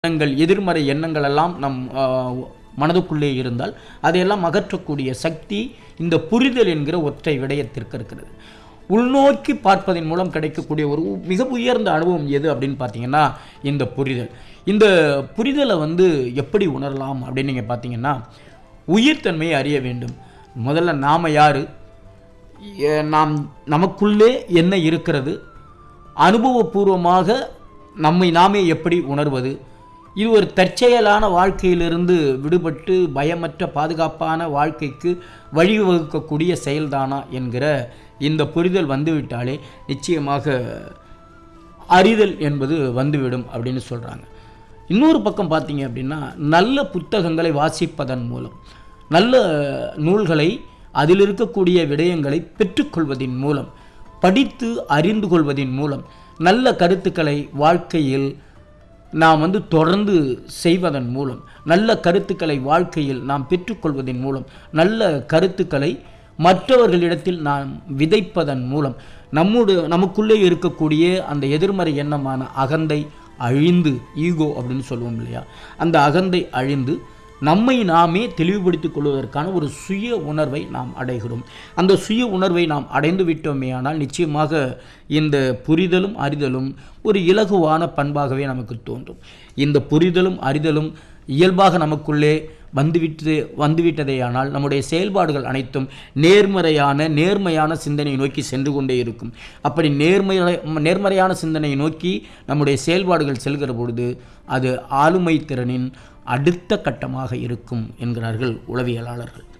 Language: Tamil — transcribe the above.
எண்ணங்கள் எதிர்மறை எண்ணங்கள் எல்லாம் நம் ஆ, மனதுக்குள்ளே இருந்தால் அதையெல்லாம் அகற்றக்கூடிய சக்தி இந்த புரிதல் என்கிற ஒற்றை விடயத்திற்கு இருக்கிறது உள்நோக்கி பார்ப்பதன் மூலம் கிடைக்கக்கூடிய ஒரு உ- மிக உயர்ந்த அனுபவம் எது அப்படின்னு பார்த்தீங்கன்னா இந்த புரிதல் இந்த புரிதலை வந்து எப்படி உணரலாம் அப்படின்னு நீங்கள் பார்த்தீங்கன்னா உயிர்த்தன்மையை அறிய வேண்டும் முதல்ல நாம் யார் நாம் நமக்குள்ளே என்ன இருக்கிறது அனுபவபூர்வமாக நம்மை நாமே எப்படி உணர்வது இது ஒரு தற்செயலான வாழ்க்கையிலிருந்து விடுபட்டு பயமற்ற பாதுகாப்பான வாழ்க்கைக்கு வழிவகுக்கக்கூடிய செயல்தானா என்கிற இந்த புரிதல் வந்துவிட்டாலே நிச்சயமாக அறிதல் என்பது வந்துவிடும் அப்படின்னு சொல்கிறாங்க இன்னொரு பக்கம் பார்த்தீங்க அப்படின்னா நல்ல புத்தகங்களை வாசிப்பதன் மூலம் நல்ல நூல்களை அதில் இருக்கக்கூடிய விடயங்களை பெற்றுக்கொள்வதின் மூலம் படித்து அறிந்து கொள்வதின் மூலம் நல்ல கருத்துக்களை வாழ்க்கையில் நாம் வந்து தொடர்ந்து செய்வதன் மூலம் நல்ல கருத்துக்களை வாழ்க்கையில் நாம் பெற்றுக்கொள்வதன் மூலம் நல்ல கருத்துக்களை மற்றவர்களிடத்தில் நாம் விதைப்பதன் மூலம் நம்முடைய நமக்குள்ளே இருக்கக்கூடிய அந்த எதிர்மறை எண்ணமான அகந்தை அழிந்து ஈகோ அப்படின்னு சொல்லுவோம் இல்லையா அந்த அகந்தை அழிந்து நம்மை நாமே தெளிவுபடுத்திக் கொள்வதற்கான ஒரு சுய உணர்வை நாம் அடைகிறோம் அந்த சுய உணர்வை நாம் அடைந்து விட்டோமேயானால் நிச்சயமாக இந்த புரிதலும் அறிதலும் ஒரு இலகுவான பண்பாகவே நமக்கு தோன்றும் இந்த புரிதலும் அறிதலும் இயல்பாக நமக்குள்ளே வந்துவிட்டு வந்துவிட்டதேயானால் நம்முடைய செயல்பாடுகள் அனைத்தும் நேர்மறையான நேர்மையான சிந்தனையை நோக்கி சென்று கொண்டே இருக்கும் அப்படி நேர்மை நேர்மறையான சிந்தனையை நோக்கி நம்முடைய செயல்பாடுகள் செல்கிற பொழுது அது ஆளுமை திறனின் அடுத்த கட்டமாக இருக்கும் என்கிறார்கள் உளவியலாளர்கள்